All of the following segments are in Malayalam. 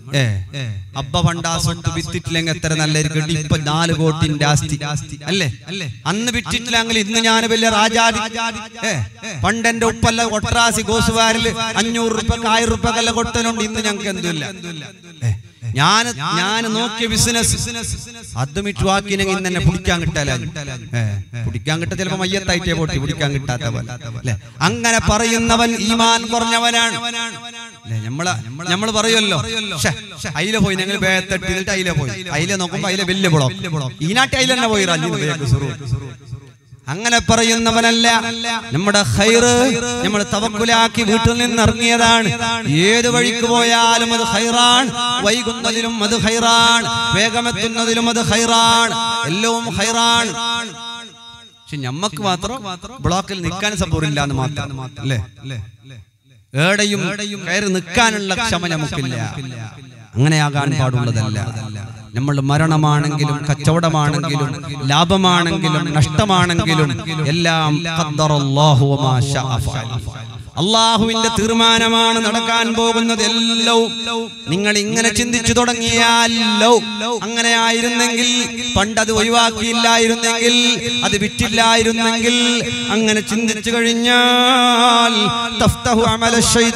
ഏ അബ്ബ പണ്ട് ആ സ്വത്ത് വിറ്റിട്ടില്ലെങ്കിൽ എത്ര നല്ലായിരിക്കും ഇപ്പൊ നാല് കോട്ടിന്റെ ആസ്തി അല്ലേ അല്ലേ അന്ന് വിറ്റിട്ടില്ലെങ്കിൽ ഇന്ന് ഞാൻ വലിയ രാജാതി ഏ പണ്ട് എന്റെ ഉപ്പല്ല ഒട്രാസി ഗോസുവാരില് അഞ്ഞൂറ് റുപ്യക്ക് ആയിരം റുപ്യക്കല്ല കൊടുത്തതുകൊണ്ട് ഇന്ന് ഞങ്ങൾക്ക് എന്തുമില്ല ഏ, ഞാൻ ഞാൻ നോക്കിയ ബിസിനസ് അത് മിറ്റുവാക്കിനെങ്കിൽ ഇന്ന് എന്നെ പിടിക്കാൻ കിട്ടാല പിടിക്കാൻ കിട്ട ചിലപ്പോ മയ്യത്തായിട്ടേ പോട്ടി പിടിക്കാൻ കിട്ടാത്ത പോലെ അല്ലെ അങ്ങനെ പറയുന്നവൻ ഈമാൻ കുറഞ്ഞവനാണ് അല്ലേ നമ്മള് നമ്മൾ പറയുമല്ലോ ശ്ശെ, അയില പോയി ഞങ്ങൾ ബേത്തട്ടി എന്നിട്ട് അയില പോയി അയില നോക്കുമ്പോ അയില വലിയ കുളം ഈ നാട്ടിൽ അയില തന്നെ പോയി റാജി ബേക്ക് സുറു. അങ്ങനെ പറയുന്നവനല്ല നമ്മുടെ ഹൈറ് നമ്മൾ തവക്കുലാക്കി വീട്ടിൽ നിന്ന് ഇറങ്ങിയതാണ് ഏത് വഴിക്ക് പോയാലും അത് ഹൈറാൻ വൈകുന്നതിലും അത് ഹൈറാൻ വേഗമെത്തുന്നതിലും അത് ഹൈറാൻ എല്ലാം ഹൈറാൻ പക്ഷെ ഞമ്മക്ക് മാത്രം ബ്ലോക്കിൽ നിൽക്കാൻ സപ്പോറില്ല എന്ന് മാത്രം അല്ലേ ഏടെയും കയറി നിൽക്കാനുള്ള ക്ഷമ നമുക്കില്ല അങ്ങനെയാകാൻ പാടുള്ളതല്ല നമ്മൾ മരണമാണെങ്കിലും കച്ചവടമാണെങ്കിലും ലാഭമാണെങ്കിലും നഷ്ടമാണെങ്കിലും എല്ലാം ഖദ്ദറല്ലാഹു വമാ ശാഅ ഫഅൽ. അള്ളാഹുവിന്റെ തീരുമാനമാണ് നടക്കാൻ പോകുന്നത് എല്ലാം നിങ്ങൾ ഇങ്ങനെ ചിന്തിച്ചു തുടങ്ങിയാലോ അങ്ങനെ ആയിരുന്നെങ്കിൽ പണ്ട് അത് ഒഴിവാക്കിയില്ലായിരുന്നെങ്കിൽ അത് വിറ്റില്ലായിരുന്നെങ്കിൽ അങ്ങനെ ചിന്തിച്ചു കഴിഞ്ഞാൽ തഫ്തഹു അമല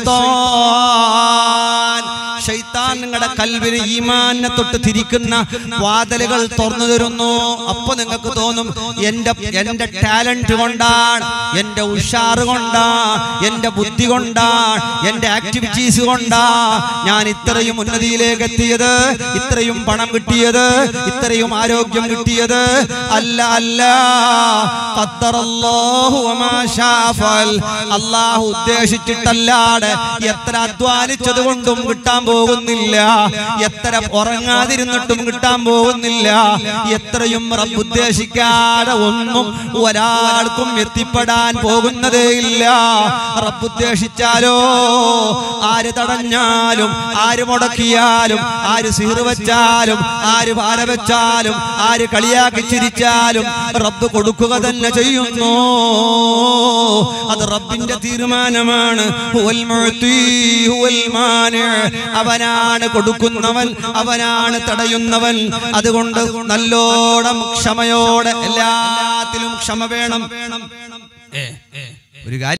ശൈത്താൻ ഷൈത്താൻ നിങ്ങളുടെ കൽവിന് ഈമാനെ തൊട്ട് തിരിക്കുന്ന വാതിലുകൾ തുറന്നു തരുന്നു അപ്പൊ നിങ്ങൾക്ക് തോന്നും എന്റെ എന്റെ ടാലന്റ് കൊണ്ടാണ് എന്റെ ഉഷാറ് കൊണ്ടാ എന്റെ ബുദ്ധി കൊണ്ടാണ് എന്റെ ആക്ടിവിറ്റീസ് കൊണ്ടാ ഞാൻ ഇത്രയും ഉന്നതിയിലേക്ക് എത്തിയത് ഇത്രയും പണം കിട്ടിയത് ഇത്രയും ആരോഗ്യം കിട്ടിയത് അല്ല അല്ല ഖദ്ദറല്ലാഹു വമാ ശാഅ ഫഅൽ. അള്ളാഹു ഉദ്ദേശിച്ചിട്ടല്ലാതെ എത്ര അധ്വാനിച്ചത് കൊണ്ടും കിട്ടാൻ പോകുന്നില്ല എത്ര ഉറങ്ങാതിരുന്നിട്ടും കിട്ടാൻ പോകുന്നില്ല എത്രയും റബ്ബ് ഉദ്ദേശിക്കാതെ ഒന്നും ഒരാൾക്കും എത്തിപ്പെടാൻ പോകുന്നതേ ഇല്ല റബ്ബ് ഉദ്ദേശിച്ചാലോ ആര് തടഞ്ഞാലും ആര് മുടക്കിയാലും ആര് സീറ് വെച്ചാലും ആര് പാല വെച്ചാലും ആര് കളിയാക്കി ചിരിച്ചാലും റബ്ബ് കൊടുക്കുക തന്നെ ചെയ്യുന്നു അത് റബ്ബിന്റെ തീരുമാനമാണ് ഹുവൽ മുഅ്തി, ഹുവൽ മാനി. അവനാണ് കൊടുക്കുന്നവൻ അവനാണ് തടയുന്നവൻ അതുകൊണ്ട് നല്ലോണം ക്ഷമയോടെ എല്ലാത്തിലും ക്ഷമ വേണം ഒരു കാര്യം